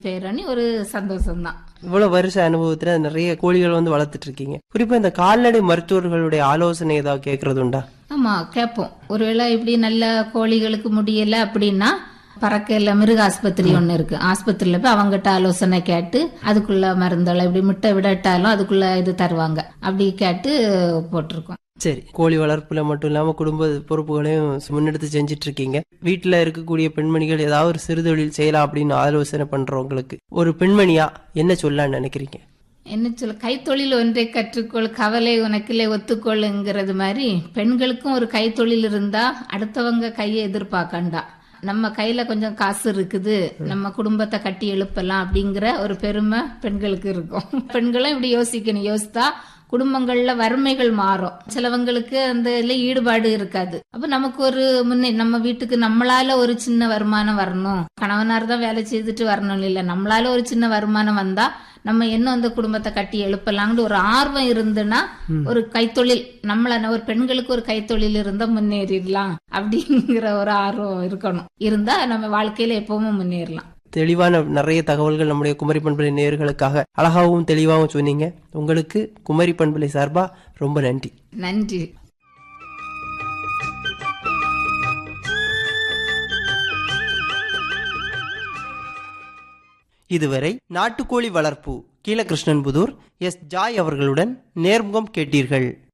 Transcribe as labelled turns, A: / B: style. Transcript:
A: பேரணி ஒரு சந்தோஷம்தான்
B: இவ்வளவு வருஷ அனுபவத்துல நிறைய கோழிகள் வந்து வளர்த்துட்டு இருக்கீங்க குறிப்பா இந்த கால்நடை மருத்துவர்களுடைய ஆலோசனை ஏதாவது கேட்கறது உண்டா
A: ஆமா கேட்போம் ஒருவேளை இப்படி நல்ல கோழிகளுக்கு முடியல அப்படின்னா பறக்கையில் மிருக ஆஸ்பத்திரி ஒன்று இருக்கு ஆஸ்பத்திரியில போய் அவங்ககிட்ட ஆலோசனை கேட்டு அதுக்குள்ள மருந்துகளை இப்படி முட்டை விடட்டாலும் அதுக்குள்ள இது தருவாங்க அப்படி கேட்டு போட்டிருக்கோம்
B: சரி கோழி வளர்ப்புல மட்டும் இல்லாம குடும்ப பொறுப்புகளையும் முன்னெடுத்து செஞ்சுட்டு இருக்கீங்க வீட்டுல இருக்கக்கூடிய பெண்மணிகள் ஏதாவது ஒரு சிறுதொழில் செய்யலாம் அப்படின்னு ஆலோசனை பண்றவங்களுக்கு ஒரு பெண்மணியா என்ன சொல்லலாம்னு நினைக்கிறீங்க
A: என்ன சொல்ல கைத்தொழில் ஒன்றை கற்றுக்கொள் கவலை உனக்கிலே ஒத்துக்கொள்ளுங்கிறது மாதிரி பெண்களுக்கும் ஒரு கைத்தொழில் இருந்தா அடுத்தவங்க கையை எதிர்பார்க்கண்டா நம்ம கையில கொஞ்சம் காசு இருக்குது நம்ம குடும்பத்தை கட்டி எழுப்பலாம் அப்படிங்கிற ஒரு பெருமை பெண்களுக்கு இருக்கும் பெண்களும் இப்படி யோசிக்கணும் யோசித்தா குடும்பங்கள்ல வறுமைகள் மாறும் சிலவங்களுக்கு அந்த இதுல ஈடுபாடு இருக்காது அப்ப நமக்கு ஒரு முன்னே நம்ம வீட்டுக்கு நம்மளால ஒரு சின்ன வருமானம் வரணும் கணவனார் தான் வேலை செய்துட்டு வரணும் இல்ல நம்மளால ஒரு சின்ன வருமானம் வந்தா நம்ம இன்னும் அந்த குடும்பத்தை கட்டி எழுப்பலாம்னு ஒரு ஆர்வம் இருந்துன்னா ஒரு கைத்தொழில் நம்மள ஒரு பெண்களுக்கு ஒரு கைத்தொழில் இருந்தா முன்னேறிடலாம் அப்படிங்கிற ஒரு ஆர்வம் இருக்கணும் இருந்தா நம்ம வாழ்க்கையில எப்பவும் முன்னேறலாம்
B: தெளிவான நிறைய தகவல்கள் நம்முடைய குமரி பண்பலை நேயர்களுக்காக அழகாகவும் தெளிவாகவும் சொன்னீங்க உங்களுக்கு குமரி பண்பலை சார்பா ரொம்ப நன்றி
A: நன்றி
B: இதுவரை நாட்டுக்கோழி வளர்ப்பு கீழகிருஷ்ணன்புதூர் எஸ் ஜாய் அவர்களுடன் நேர்முகம் கேட்டீர்கள்